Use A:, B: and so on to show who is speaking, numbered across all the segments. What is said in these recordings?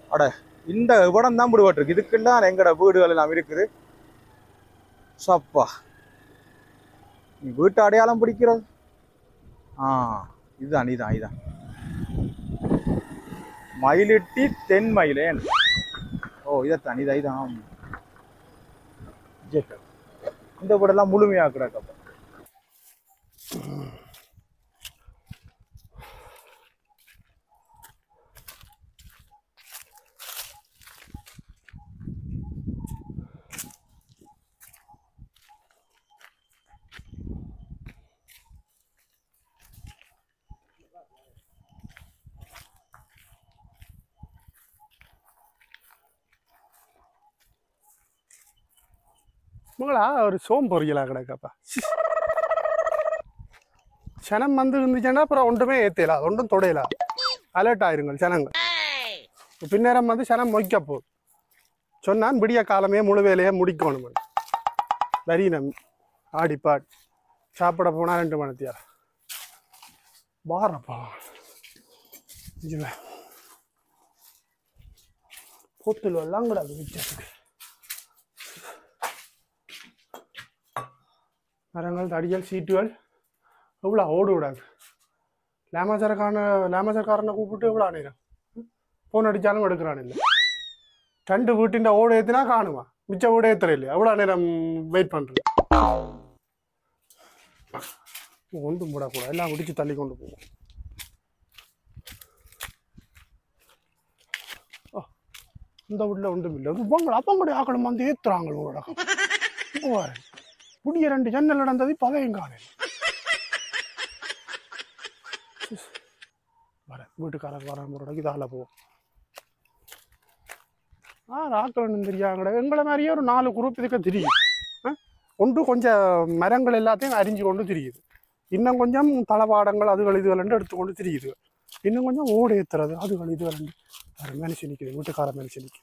A: அட இந்த இடம் தான் விடுபட்டிருக்கு இதுக்கெல்லாம் எங்கட வீடுகள் எல்லாம் இருக்குது சப்பா நீ வீட்டு அடையாளம் பிடிக்கிறது ஆ இதுதான் இதுதான் இதுதான் மயிலிட்டி தென் மயிலேன் ஓ இதைத்தான் இதான் இதான் ஆமா. ஜெட். இந்த வீடெல்லாம் முழுமையாக கிடக்கப்ப
B: மங்களா ஒரு சோம் பொரியலா கிடக்கப்பா சனம் வந்து இருந்துச்சுன்னா அப்புறம் ஒன்றுமே ஏத்தல ஒன்றும் தொடையல அலர்ட் ஆயிருங்கள் சனங்கள் பின்னேரம் வந்து சனம் மொய்க்க போகுது சொன்னான் விடிய காலமே முழு வேலையை முடிக்கணும் வரினம் ஆடிப்பாட் சாப்பிட போனா ரெண்டு மணித்தியா பாரப்பா இதுல போத்துல எல்லாம் கூட வச்சதுக்கு மரங்கள் தடிகள் சீட்டுகள் எவ்வளோ ஓடு விடாது லேமசர்கான லேமசர்காரனை கூப்பிட்டு எவ்வளோ நேரம் ஃபோன் அடித்தாலும் எடுக்கிறான் இல்லை ரெண்டு வீட்டின் ஓடு ஏற்றினா காணுமா மிச்ச ஓடு ஏற்றுற இல்லையா எவ்வளோ நேரம் வெயிட் பண்ணுறது ஒன்றும் போடக்கூடாது எல்லாம் பிடிச்சி தள்ளி கொண்டு போவோம் ஓ, இந்த வீட்டில் ஒன்றும் இல்லை இது பொங்கல் அப்பங்கூட ஆக்களும் வந்து ஏற்றுறாங்களோட பாரு புதிய ரெண்டு ஜன்னல் நடந்தது பதையும் காணல வர வீட்டுக்காரர் வர முறைக்கு இதால போவோம் ஆ ராக்கலன்னு தெரியாங்கட எங்களை மாதிரியே ஒரு நாலு குரூப் இதுக்கு தெரியும் ஆ? ஒன்று கொஞ்சம் மரங்கள் எல்லாத்தையும் அரிஞ்சு கொண்டு திரியுது இன்னும் கொஞ்சம் தளபாடங்கள் அதுகள் இதுகள் எடுத்துக்கொண்டு திரியுது இன்னும் கொஞ்சம் ஓடு ஏத்துறது அதுகள் இதுகள் வேற மனுஷன் நிற்குது வீட்டுக்கார மனுஷன் நிற்குது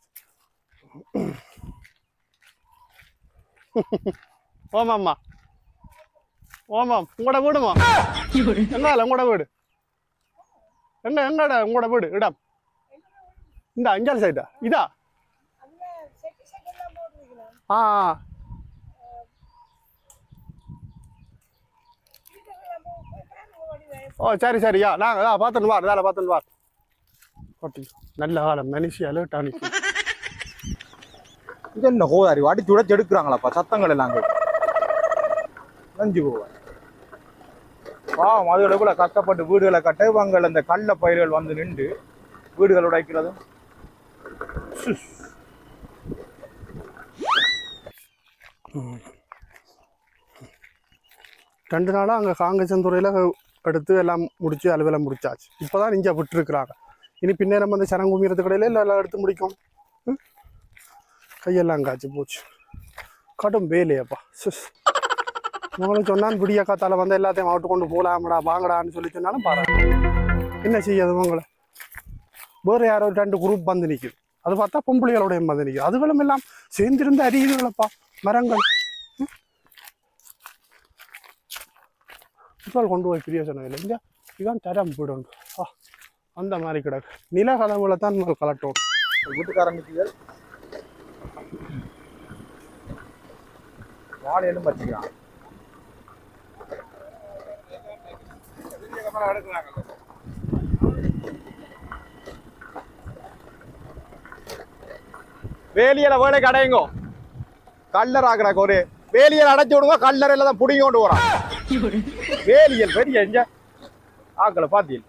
B: ஓமாம்மா ஓமாம் உங்களோட வீடுமா எங்கால உங்களோட வீடு எங்க எங்கட உங்களோட வீடு இடம் இந்த அஞ்சால் சைடா இதா ஆ ஆ. ஓ சரி சரியா நான் அதான் பார்த்துன்னு வார் வேலை பார்த்துன்னு வார் ஓட்டி நல்ல காலம் மனுஷி அலர்ட் அனுப்பி
A: இது என்ன கோதாரி அடிச்சு உடைச்சு எடுக்கிறாங்களாப்பா சத்தங்கள் எல்லாம் கேட்கும் நஞ்சு போவேன் பாவம் அதுகளை கூட கஷ்டப்பட்டு வீடுகளை கட்ட இவங்க இந்த கள்ள பயிர்கள் வந்து நின்று வீடுகள் உடைக்கிறது
B: ரெண்டு நாளாக அங்கே காங்கச்சந்துறையில் எடுத்து எல்லாம் முடிச்சு அலுவலம் முடிச்சாச்சு இப்போ தான் இங்கே விட்டுருக்குறாங்க இனி பின்னேரம் வந்து சரம் குமிறது கடையில் இல்லை எல்லாம் எடுத்து முடிக்கும் ம்? கையெல்லாம் காய்ச்சி போச்சு கடும் வேலையப்பா சிஸ் உங்களுக்கு சொன்னான் விடிய காத்தால வந்து எல்லாத்தையும் அவுட்டு கொண்டு போகலாம்டா வாங்கடான்னு சொல்லி சொன்னாலும் பாருங்க என்ன செய்யாது உங்களை வேறு யாரோ ஒரு ரெண்டு குரூப் வந்து நிற்குது அது பார்த்தா பொம்பளைகளோட வந்து நிற்குது அதுகளும் எல்லாம் சேர்ந்திருந்து அறியுதுகளப்பா மரங்கள் இப்போ கொண்டு போய் பிரிய சொன்னதில்லை இங்கே இதுதான் தரம் போயிடும் ஆ அந்த மாதிரி கிடக்கு நில கதவுல தான் நம்ம கலட்டும்
A: வீட்டுக்காரன் நிற்குது வாழையிலும் வச்சுக்கிறான் வேலியில வேலை கடையுங்கோ கல்லர் ஆக்குறாங்க ஒரு வேலியல் அடைச்சு விடுங்க கல்லறையில தான் புடிங்க கொண்டு போறான் வேலியல் பெரிய எங்க ஆக்கல பாத்தியல்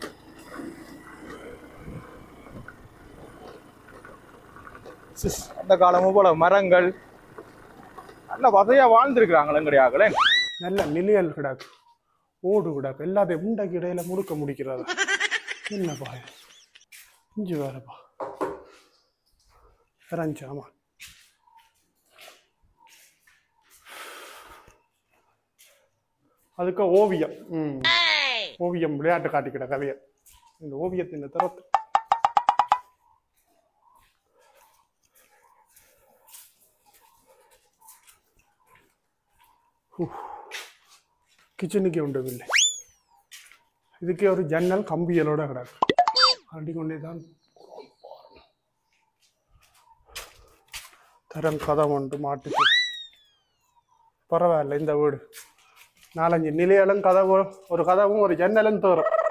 A: சிஸ், அந்த காலமும் போல மரங்கள் நல்ல வசதியா வாழ்ந்துருக்குறாங்களே எங்களுடைய ஆக்களே
B: நல்ல நிலையல் கிடக்கு ஓடு கிடக்கு எல்லாத்தையும் உண்டைக்கு இடையில முடுக்க முடிக்கிறது என்னப்பா இது? இஞ்சி வேறப்பா இறஞ்சி ஆமா அதுக்கு ஓவியம் ம் ஓவியம் விளையாட்டு காட்டிக்கிட கவியர் இந்த ஓவியத்தின் தரத்து கிச்சனுக்கு உண்டதில்லை இதுக்கே ஒரு ஜன்னல் கம்பியலோட கிடக்கு அடி கொண்டே தான் தரம் கதவு உண்டு மாட்டுக்கு பரவாயில்ல இந்த வீடு நாலஞ்சு நிலையலும் கதவு ஒரு கதவும் ஒரு ஜன்னலும் தோறும்